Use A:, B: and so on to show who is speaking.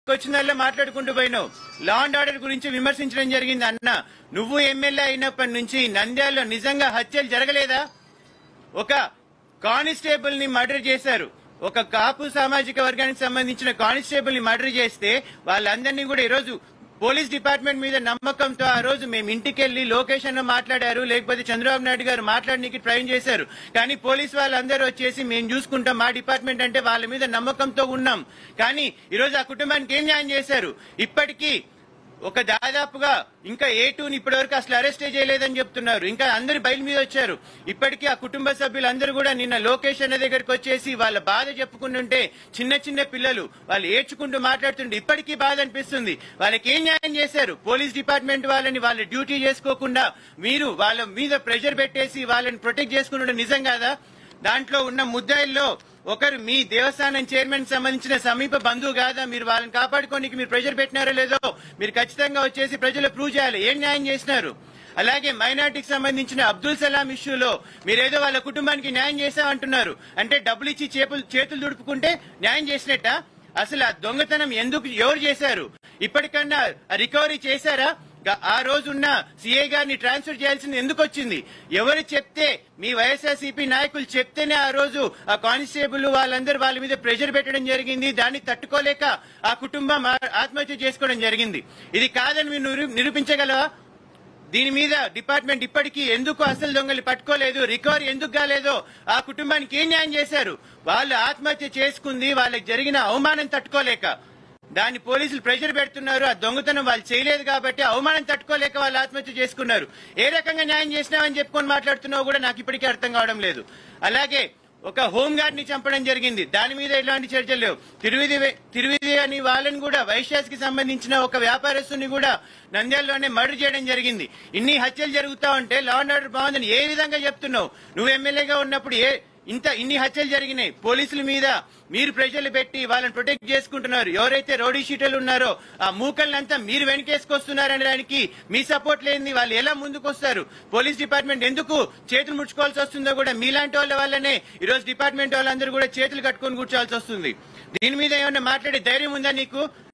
A: వచ్చిందల్లా మాట్లాడుకుంటూ పోయినావు law and order గురించి విమర్శించడం జరిగింది అన్న నువ్వు ఎమ్మెల్యే అయినప్పటి నుంచి నంద్యాలలో నిజంగా హత్యలు జరగలేదా ఒక కానిస్టేబుల్ ని మర్డర్ చేశారు ఒక కాపు సామాజిక వర్గానికి సంబంధించిన కానిస్టేబుల్ ని మర్డర్ చేస్తే వాళ్ళందరినీ కూడా ఈరోజు పోలీస్ డిపార్ట్మెంట్ మీద నమ్మకంతో ఆ రోజు మేము ఇంటికి వెళ్లి లొకేషన్ లో మాట్లాడారు లేకపోతే చంద్రబాబు నాయుడు గారు మాట్లాడడానికి ట్రై చేశారు కానీ పోలీస్ వాళ్ళందరూ వచ్చేసి మేము చూసుకుంటాం మా డిపార్ట్మెంట్ అంటే వాళ్ళ మీద నమ్మకంతో ఉన్నాం కానీ ఈరోజు ఆ కుటుంబానికి ఏం న్యాయం చేశారు ఇప్పటికీ ఒక దాదాపుగా ఇంకా ఏ టూని ఇప్పటి వరకు అసలు అరెస్టే చేయలేదని చెప్తున్నారు ఇంకా అందరు బయలు మీద వచ్చారు ఇప్పటికీ ఆ కుటుంబ సభ్యులందరూ కూడా నిన్న లోకేష్ అన్న దగ్గరికి వచ్చేసి వాళ్ళ బాధ చెప్పుకుంటుంటే చిన్న చిన్న పిల్లలు వాళ్ళు ఏడ్చుకుంటూ మాట్లాడుతుంటే ఇప్పటికీ బాధ అనిపిస్తుంది వాళ్ళకి ఏం న్యాయం చేశారు పోలీస్ డిపార్ట్మెంట్ వాళ్ళని వాళ్ళ డ్యూటీ చేసుకోకుండా మీరు వాళ్ళ మీద ప్రెషర్ పెట్టేసి వాళ్ళని ప్రొటెక్ట్ చేసుకుంటుంటే నిజం కాదా దాంట్లో ఉన్న ముద్దాయిల్లో ఒకరు మీ దేవస్థానం చైర్మన్ సంబంధించిన సమీప బంధువు కాదా మీరు వాళ్ళని కాపాడుకోనికి మీరు ప్రెషర్ పెట్టినారో లేదో మీరు ఖచ్చితంగా వచ్చేసి ప్రజలు ప్రూవ్ చేయాలి ఏం న్యాయం చేసినారు అలాగే మైనార్టీకి సంబంధించిన అబ్దుల్ సలాం ఇష్యూలో మీరేదో వాళ్ళ కుటుంబానికి న్యాయం చేశామంటున్నారు అంటే డబ్బులు ఇచ్చి చేతులు చేతులు దుడుపుకుంటే న్యాయం చేసినట్ట అసలు ఆ దొంగతనం ఎందుకు ఎవరు చేశారు ఇప్పటికన్నా రికవరీ చేశారా గా- ఆ రోజున్న సీఏ గారిని ట్రాన్స్ఫర్ చేయాల్సింది ఎందుకు వచ్చింది ఎవరు చెప్తే మీ వైఎస్ఆర్సీపీ నాయకులు చెప్తేనే ఆ రోజు ఆ కానిస్టేబుల్ వాళ్ళందరూ వాళ్ళ మీద ప్రెషర్ పెట్టడం జరిగింది దాన్ని తట్టుకోలేక ఆ కుటుంబం ఆ- ఆత్మహత్య చేసుకోవడం జరిగింది ఇది కాదని మీరు నిరూ- నిరూపించగలవా దీని మీద డిపార్ట్మెంట్ ఇప్పటికీ ఎందుకు అసలు దొంగలు పట్టుకోలేదు రికవరీ ఎందుకు కాలేదో ఆ కుటుంబానికి ఏం న్యాయం చేశారు వాళ్ళు ఆత్మహత్య చేసుకుంది వాళ్ళకి జరిగిన అవమానం తట్టుకోలేక దాన్ని పోలీసులు ప్రెషర్ పెడుతున్నారు ఆ దొంగతనం వాళ్ళు చేయలేదు కాబట్టి అవమానం తట్టుకోలేక వాళ్ళు ఆత్మహత్య చేసుకున్నారు ఏ రకంగా న్యాయం చేసినావని చెప్పుకొని మాట్లాడుతున్నావు కూడా నాకు ఇప్పటికీ అర్థం కావడం లేదు అలాగే ఒక హోమ్ గార్డ్ ని చంపడం జరిగింది దాని మీద ఎలాంటి చర్చలు లేవు తిరువిధి తిరువిధి అని వాళ్ళని కూడా వైశ్యాస్ కి సంబంధించిన ఒక వ్యాపారస్తుని కూడా నంద్యాలలోనే మర్డర్ చేయడం జరిగింది ఇన్ని హత్యలు జరుగుతా ఉంటే లా అండ్ ఆర్డర్ బాగుందని ఏ విధంగా చెప్తున్నావు నువ్వు ఎమ్మెల్యేగా ఉన్నప్పుడు ఏ ఇంత ఇన్ని హత్యలు జరిగినాయి పోలీసుల మీద మీరు ప్రజలు పెట్టి వాళ్ళని ప్రొటెక్ట్ చేసుకుంటున్నారు ఎవరైతే రౌడీ షీటర్లు ఉన్నారో ఆ మూకల్నంతా మీరు వెనకేసుకొస్తున్నారనే దానికి మీ సపోర్ట్ లేని వాళ్ళు ఎలా ముందుకు వస్తారు పోలీస్ డిపార్ట్మెంట్ ఎందుకు చేతులు ముడుచుకోవాల్సి వస్తుందో కూడా మీలాంటి వాళ్ళ వల్లనే ఈ రోజు డిపార్ట్మెంట్ వాళ్ళందరూ కూడా చేతులు కట్టుకొని కూర్చోవాల్సి వస్తుంది దీని మీద ఏమన్నా మాట్లాడే ధైర్యం ఉందా నీకు